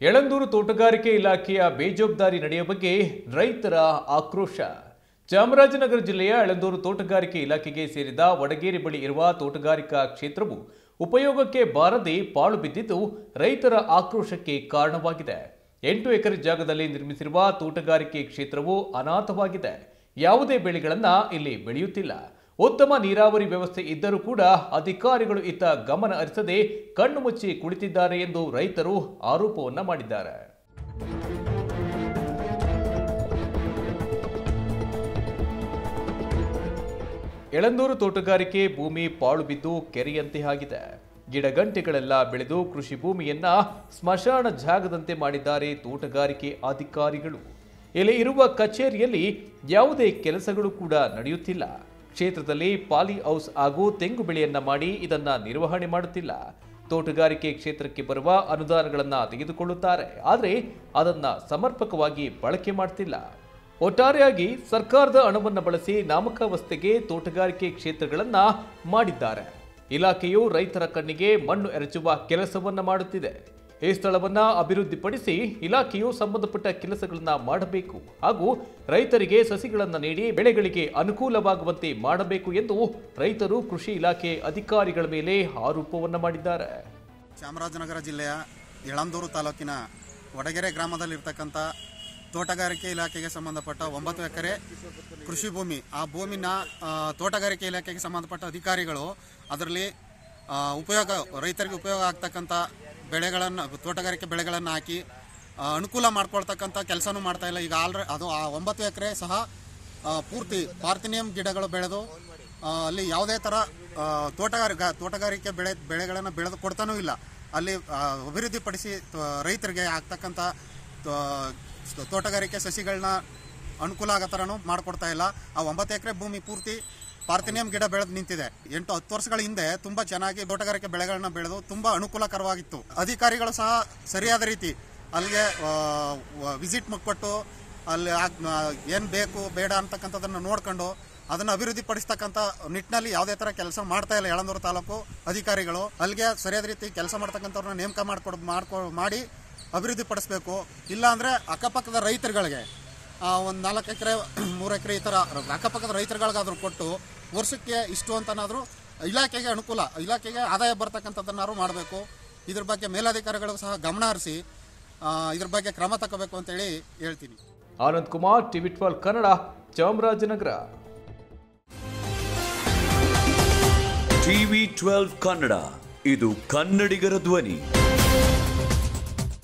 ಯಳಂದೂರು ತೋಟಗಾರಿಕೆ ಇಲಾಖೆಯ ಬೇಜವಾಬ್ದಾರಿ ನಡೆಯ ಬಗ್ಗೆ ರೈತರ ಆಕ್ರೋಶ ಚಾಮರಾಜನಗರ ಜಿಲ್ಲೆಯ ಯಳಂದೂರು ತೋಟಗಾರಿಕೆ ಇಲಾಖೆಗೆ ಸೇರಿದ ವಡಗೇರಿ ಬಳಿ ಇರುವ ತೋಟಗಾರಿಕಾ ಕ್ಷೇತ್ರವು ಉಪಯೋಗಕ್ಕೆ ಬಾರದೆ ಪಾಳು ಬಿದ್ದಿದ್ದು ರೈತರ ಆಕ್ರೋಶಕ್ಕೆ ಕಾರಣವಾಗಿದೆ ಎಂಟು ಎಕರೆ ಜಾಗದಲ್ಲಿ ನಿರ್ಮಿಸಿರುವ ತೋಟಗಾರಿಕೆ ಕ್ಷೇತ್ರವು ಅನಾಥವಾಗಿದೆ ಯಾವುದೇ ಬೆಳೆಗಳನ್ನ ಇಲ್ಲಿ ಬೆಳೆಯುತ್ತಿಲ್ಲ ಉತ್ತಮ ನೀರಾವರಿ ವ್ಯವಸ್ಥೆ ಇದ್ದರೂ ಕೂಡ ಅಧಿಕಾರಿಗಳು ಇತ್ತ ಗಮನ ಹರಿಸದೆ ಕಣ್ಣು ಮುಚ್ಚಿ ಕುಳಿತಿದ್ದಾರೆ ಎಂದು ರೈತರು ಆರೋಪವನ್ನ ಮಾಡಿದ್ದಾರೆ ಎಳಂದೂರು ತೋಟಗಾರಿಕೆ ಭೂಮಿ ಪಾಳು ಬಿದ್ದು ಕೆರೆಯಂತೆ ಆಗಿದೆ ಗಿಡಗಂಟೆಗಳೆಲ್ಲ ಬೆಳೆದು ಕೃಷಿ ಭೂಮಿಯನ್ನ ಸ್ಮಶಾನ ಜಾಗದಂತೆ ಮಾಡಿದ್ದಾರೆ ತೋಟಗಾರಿಕೆ ಅಧಿಕಾರಿಗಳು ಇಲ್ಲಿ ಇರುವ ಕಚೇರಿಯಲ್ಲಿ ಯಾವುದೇ ಕೆಲಸಗಳು ಕೂಡ ನಡೆಯುತ್ತಿಲ್ಲ ಕ್ಷೇತ್ರದಲ್ಲಿ ಪಾಲಿ ಹೌಸ್ ಹಾಗೂ ತೆಂಗು ಬೆಳೆಯನ್ನ ಮಾಡಿ ಇದನ್ನ ನಿರ್ವಹಣೆ ಮಾಡುತ್ತಿಲ್ಲ ತೋಟಗಾರಿಕೆ ಕ್ಷೇತ್ರಕ್ಕೆ ಬರುವ ಅನುದಾನಗಳನ್ನ ತೆಗೆದುಕೊಳ್ಳುತ್ತಾರೆ ಆದರೆ ಅದನ್ನ ಸಮರ್ಪಕವಾಗಿ ಬಳಕೆ ಮಾಡ್ತಿಲ್ಲ ಒಟ್ಟಾರೆಯಾಗಿ ಸರ್ಕಾರದ ಹಣವನ್ನ ಬಳಸಿ ನಾಮಕಾವಸ್ಥೆಗೆ ತೋಟಗಾರಿಕೆ ಕ್ಷೇತ್ರಗಳನ್ನ ಮಾಡಿದ್ದಾರೆ ಇಲಾಖೆಯು ರೈತರ ಕಣ್ಣಿಗೆ ಮಣ್ಣು ಎರಚುವ ಕೆಲಸವನ್ನ ಮಾಡುತ್ತಿದೆ ಈ ಸ್ಥಳವನ್ನ ಅಭಿವೃದ್ಧಿಪಡಿಸಿ ಇಲಾಖೆಯು ಸಂಬಂಧಪಟ್ಟ ಕೆಲಸಗಳನ್ನ ಮಾಡಬೇಕು ಹಾಗೂ ರೈತರಿಗೆ ಸಸಿಗಳನ್ನ ನೀಡಿ ಬೆಳೆಗಳಿಗೆ ಅನುಕೂಲವಾಗುವಂತೆ ಮಾಡಬೇಕು ಎಂದು ರೈತರು ಕೃಷಿ ಇಲಾಖೆ ಅಧಿಕಾರಿಗಳ ಮೇಲೆ ಆರೋಪವನ್ನ ಮಾಡಿದ್ದಾರೆ ಚಾಮರಾಜನಗರ ಜಿಲ್ಲೆಯ ಯಳಂದೂರು ತಾಲೂಕಿನ ವಡಗೆರೆ ಗ್ರಾಮದಲ್ಲಿರ್ತಕ್ಕಂಥ ತೋಟಗಾರಿಕೆ ಇಲಾಖೆಗೆ ಸಂಬಂಧಪಟ್ಟ ಒಂಬತ್ತು ಎಕರೆ ಕೃಷಿ ಭೂಮಿ ಆ ಭೂಮಿನ ಆ, ತೋಟಗಾರಿಕೆ ಇಲಾಖೆಗೆ ಸಂಬಂಧಪಟ್ಟ ಅಧಿಕಾರಿಗಳು ಅದರಲ್ಲಿ ಆ, ಉಪಯೋಗ ರೈತರಿಗೆ ಉಪಯೋಗ ಆಗ್ತಕ್ಕಂಥ ಬೆಳೆಗಳನ್ನು ತೋಟಗಾರಿಕೆ ಬೆಳೆಗಳನ್ನು ಹಾಕಿ ಆ, ಅನುಕೂಲ ಮಾಡ್ಕೊಳ್ತಕ್ಕಂಥ ಕೆಲಸನೂ ಮಾಡ್ತಾ ಇಲ್ಲ ಈಗ ಆಲ್ರೆ ಅದು ಆ ಒಂಬತ್ತು ಎಕರೆ ಸಹ ಆ, ಪೂರ್ತಿ ಪಾರ್ಥಿನಿಯಂ ಗಿಡಗಳು ಬೆಳೆದು ಆ, ಅಲ್ಲಿ ಯಾವುದೇ ಥರ ಆ, ತೋಟಗಾರಿಕೆ ತೋಟಗಾರಿಕೆ ಬೆಳೆ ಬೆಳೆಗಳನ್ನು ಬೆಳೆದು ಕೊಡ್ತಾನೂ ಇಲ್ಲ ಅಲ್ಲಿ ಆ, ಅಭಿವೃದ್ಧಿಪಡಿಸಿ ತ- ರೈತರಿಗೆ ಆಗ್ತಕ್ಕಂಥ ತ- ತೋಟಗಾರಿಕೆ ಸಸಿಗಳನ್ನ ಅನುಕೂಲ ಆಗೋ ಥರನೂ ಮಾಡಿಕೊಡ್ತಾ ಇಲ್ಲ ಆ ಒಂಬತ್ತು ಎಕರೆ ಭೂಮಿ ಪೂರ್ತಿ ಪಾರ್ಥಿನಿಯಂ ಗಿಡ ಬೆಳೆದು ನಿಂತಿದೆ ಎಂಟು ಹತ್ತು ವರ್ಷಗಳ ಹಿಂದೆ ತುಂಬಾ ಚೆನ್ನಾಗಿ ತೋಟಗಾರಿಕೆ ಬೆಳೆಗಳನ್ನ ಬೆಳೆದು ತುಂಬಾ ಅನುಕೂಲಕರವಾಗಿತ್ತು ಅಧಿಕಾರಿಗಳು ಸಹ ಸರಿಯಾದ ರೀತಿ ಅಲ್ಲಿಗೆ ವಿಸಿಟ್ ಕೊಟ್ಟು ಅಲ್ಲಿ ಏನು ಬೇಕು ಬೇಡ ಅಂತಕ್ಕಂಥದ್ದನ್ನು ನೋಡ್ಕೊಂಡು ಅದನ್ನು ಅಭಿವೃದ್ಧಿಪಡಿಸ್ತಕ್ಕಂಥ ನಿಟ್ಟಿನಲ್ಲಿ ಯಾವುದೇ ಥರ ಕೆಲಸ ಮಾಡ್ತಾ ಇಲ್ಲ ಯಳಂದೂರು ತಾಲೂಕು ಅಧಿಕಾರಿಗಳು ಅಲ್ಲಿಗೆ ಸರಿಯಾದ ರೀತಿ ಕೆಲಸ ಮಾಡ್ತಕ್ಕಂಥವ್ರನ್ನ ನೇಮಕ ಮಾಡ್ಕೊಡ್ ಮಾಡ್ಕೊ ಮಾಡಿ ಅಭಿವೃದ್ಧಿಪಡಿಸ್ಬೇಕು ಇಲ್ಲಾಂದರೆ ಅಕ್ಕಪಕ್ಕದ ರೈತರುಗಳಿಗೆ ಒಂದು ನಾಲ್ಕು ಎಕರೆ ಮೂರು ಎಕರೆ ಈ ಥರ ಅಕ್ಕಪಕ್ಕದ ರೈತರುಗಳಿಗಾದ್ರೂ ಕೊಟ್ಟು ವರ್ಷಕ್ಕೆ ಇಷ್ಟು ಅಂತನಾದರೂ ಇಲಾಖೆಗೆ ಅನುಕೂಲ ಇಲಾಖೆಗೆ ಆದಾಯ ಬರ್ತಕ್ಕಂಥದ್ದನ್ನಾದ್ರು ಮಾಡಬೇಕು ಇದ್ರ ಬಗ್ಗೆ ಮೇಲಧಿಕಾರಿಗಳು ಸಹ ಗಮನ ಹರಿಸಿ ಆ, ಇದ್ರ ಬಗ್ಗೆ ಕ್ರಮ ತಗೋಬೇಕು ಅಂತೇಳಿ ಹೇಳ್ತೀನಿ Anand Kumar TV twelve Kannada Chamarajanagara TV twelve Kannada ಇದು ಕನ್ನಡಿಗರ ಧ್ವನಿ